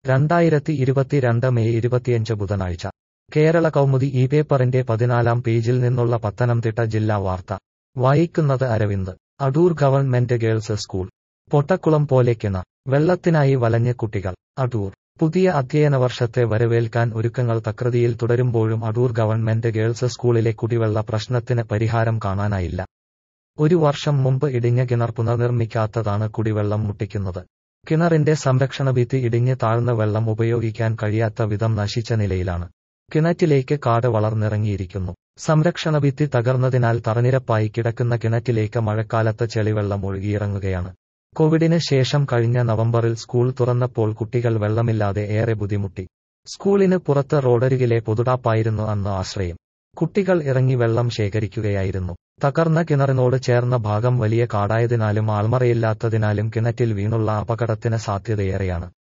രണ്ടായിരത്തി ഇരുപത്തിരണ്ട് മെയ് ഇരുപത്തിയഞ്ച് ബുധനാഴ്ച കേരള കൗമുദി ഈ പേപ്പറിന്റെ പതിനാലാം പേജിൽ നിന്നുള്ള പത്തനംതിട്ട ജില്ലാ വാർത്ത വായിക്കുന്നത് Aravind Adoor government girls school പൊട്ടക്കുളം പോലെ കിണർ വെള്ളത്തിനായി വലഞ്ഞ് കുട്ടികൾ അടൂർ പുതിയ അധ്യയന വർഷത്തെ വരവേൽക്കാൻ ഒരുക്കങ്ങൾ തകൃതിയിൽ തുടരുമ്പോഴും അടൂർ ഗവൺമെന്റ് ഗേൾസ് സ്കൂളിലെ കുടിവെള്ള പ്രശ്നത്തിന് പരിഹാരം കാണാനായില്ല ഒരു വർഷം മുമ്പ് ഇടിഞ്ഞ കിണർ പുനർനിർമ്മിക്കാത്തതാണ് കുടിവെള്ളം മുട്ടിക്കുന്നത് കിണറിന്റെ സംരക്ഷണ ഭിത്തി ഇടിഞ്ഞ് താഴ്ന്ന വെള്ളം ഉപയോഗിക്കാൻ കഴിയാത്ത വിധം നശിച്ച നിലയിലാണ് കിണറ്റിലേക്ക് കാട് വളർന്നിറങ്ങിയിരിക്കുന്നു സംരക്ഷണ ഭിത്തി തകർന്നതിനാൽ തറനിരപ്പായി കിടക്കുന്ന കിണറ്റിലേക്ക് മഴക്കാലത്ത് ചെളിവെള്ളം ഒഴുകിയിറങ്ങുകയാണ് കോവിഡിന് ശേഷം കഴിഞ്ഞ നവംബറിൽ സ്കൂൾ തുറന്നപ്പോൾ കുട്ടികൾ വെള്ളമില്ലാതെ ഏറെ ബുദ്ധിമുട്ടി സ്കൂളിന് പുറത്ത് റോഡരികിലെ പൊതുടാപ്പായിരുന്നു അന്ന് ആശ്രയം കുട്ടികൾ ഇറങ്ങി വെള്ളം ശേഖരിക്കുകയായിരുന്നു തകർന്ന കിണറിനോട് ചേർന്ന ഭാഗം വലിയ കാടായതിനാലും ആൾമറയില്ലാത്തതിനാലും കിണറ്റിൽ വീണുള്ള അപകടത്തിന് സാധ്യതയേറെയാണ്